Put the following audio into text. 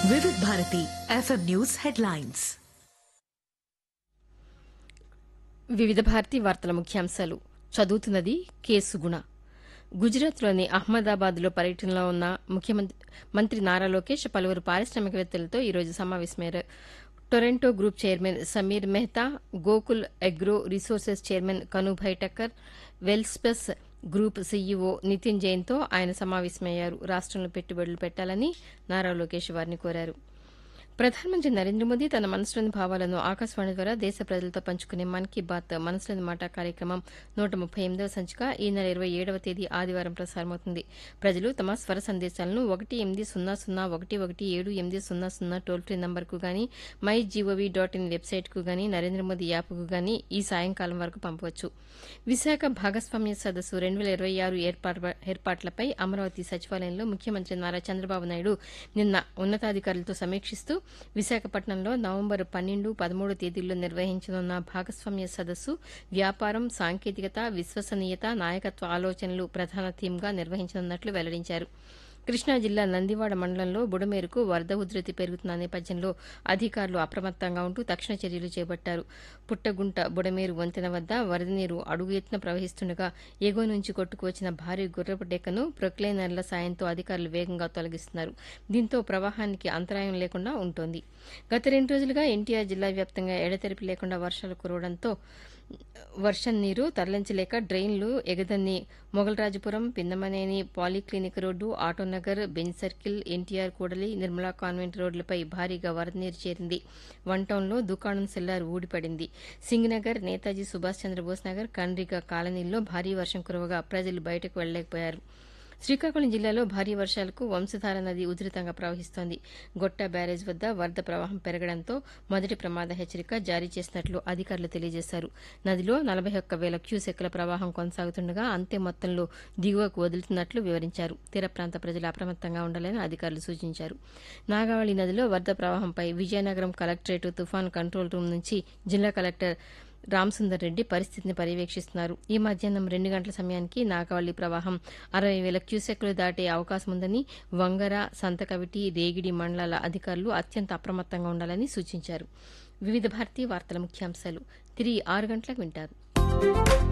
వివిధ Bharati FM news headlines వివిధ భారతి వార్తల ముఖ్యాంశాలు చదువుతున్నది కేసు గుణ గుజరాత్లోని అహ్మదాబాద్లో పర్యటనలో ఉన్న ముఖ్యమంత్రి మంత్రి నారా లోకేష్ పలువురు పారిశ్రామికవేత్తలతో ఈరోజు సమావేశమయ్యారు Torrent group chairman Samir Mehta Gokul agro resources chairman Kanubhai Thakkar Welspun group CEO Nitin జైన్తో ఆయన సమావేశమయ్యారు రాష్టంలో పెట్టుబడులు పెట్టాలని నారా లోకేష్ వారిని కోరారు ప్రధానమంత్రి నరేంద్ర మోదీ తన మనసులోని భావాలను ఆకాశవాణి ద్వారా దేశ ప్రజలతో పంచుకునే మన్ కీ బాత్ మనసులోని మాట కార్యక్రమం నూట ముప్పై ఎనిమిదవ సంచిక ఈ నెల ఇరవై ఏడవ తేదీ ఆదివారం ప్రసారమవుతుంది ప్రజలు తమ స్వర సందేశాలను ఒకటి ఎనిమిది సున్నా సున్నా ఒకటి ఒకటి ఏడు ఎనిమిది సున్నా సున్నా టోల్ ఫ్రీ నంబర్కు గాని మై జీఓవీ డాట్ ఇన్ వెబ్సైట్కు గాని నరేంద్ర మోదీ యాప్కు గాని ఈ సాయంకాలం వరకు పంపవచ్చు విశాఖ భాగస్వామ్య సదస్సు రెండు వేల ఇరవై ఆరు ఏర్పాటు- ఏర్పాట్లపై అమరావతి సచివాలయంలో ముఖ్యమంత్రి నారా చంద్రబాబు నాయుడు నిన్న ఉన్నతాధికారులతో సమీక్షిస్తూ విశాఖపట్నంలో నవంబర్ పన్నెండు పదమూడు తేదీల్లో నిర్వహించనున్న భాగస్వామ్య సదస్సు వ్యాపారం సాంకేతికత విశ్వసనీయత నాయకత్వ ఆలోచనలు ప్రధాన థీమ్గా నిర్వహించనున్నట్లు వెల్లడించారు కృష్ణా జిల్లా నందివాడ మండలంలో బుడమేరుకు వరద ఉధృతి పెరుగుతున్న నేపథ్యంలో అధికారులు అప్రమత్తంగా ఉంటూ తక్షణ చర్యలు చేపట్టారు పుట్టగుంట బుడమేరు వంతెన వద్ద వరద నీరు అడుగు ఎత్తున ప్రవహిస్తుండగా ఎగువ నుంచి కొట్టుకువచ్చిన భారీ గుర్రపు డెక్కను ప్రొక్లైనర్ల సాయంతో అధికారులు వేగంగా తొలగిస్తున్నారు దీంతో ప్రవాహానికి అంతరాయం లేకుండా ఉంటోంది గత రెండు రోజులుగా ఎన్టీఆర్ జిల్లా వ్యాప్తంగా ఎడతెరిపి లేకుండా వర్షాలు కురవడంతో వర్షం నీరు తరలించలేక డ్రైన్లు ఎగదన్ని Mogalrajapuram Pindamaneni polyclinic road Autonagar bench circle NTR కూడలి నిర్మలా కాన్వెంట్ రోడ్లపై భారీగా వరద నీరు చేరింది వన్ టౌన్లో దుకాణం సెల్లార్ ఊడిపడింది సింగనగర్ నేతాజీ సుభాష్ చంద్రబోస్ నగర్ కండ్రిగ కాలనీల్లో భారీ వర్షం కురవగా ప్రజలు బయటకు వెళ్లలేకపోయారు శ్రీకాకుళం జిల్లాలో భారీ వర్షాలకు వంశధార నది ఉధృతంగా ప్రవహిస్తోంది గొట్ట బ్యారేజ్ వద్ద వరద ప్రవాహం పెరగడంతో మొదటి ప్రమాద హెచ్చరిక జారీ చేసినట్లు అధికారులు తెలియజేశారు నదిలో నలభై ఒక్క వేల క్యూసెక్కుల ప్రవాహం కొనసాగుతుండగా అంతే మొత్తంలో దిగువకు వదులుతున్నట్లు వివరించారు తీర ప్రాంత ప్రజలు అప్రమత్తంగా ఉండాలని అధికారులు సూచించారు నాగావళి నదిలో వరద ప్రవాహంపై విజయనగరం కలెక్టరేట్ తుఫాన్ కంట్రోల్ రూమ్ నుంచి జిల్లా కలెక్టర్ రామసుందర్ రెడ్డి పరిస్థితిని పర్యవేక్షిస్తున్నారు ఈ మధ్యాహ్నం రెండు గంటల సమయానికి నాగావళి ప్రవాహం అరవై వేల క్యూసెక్లు దాటే అవకాశం ఉందని వంగర సంతకవిటి రేగిడి మండలాల అధికారులు అత్యంత అప్రమత్తంగా ఉండాలని సూచించారు వివిధ భారతీయ వార్తల ముఖ్యాంశాలు తిరిగి ఆరు గంటలకు వింటారు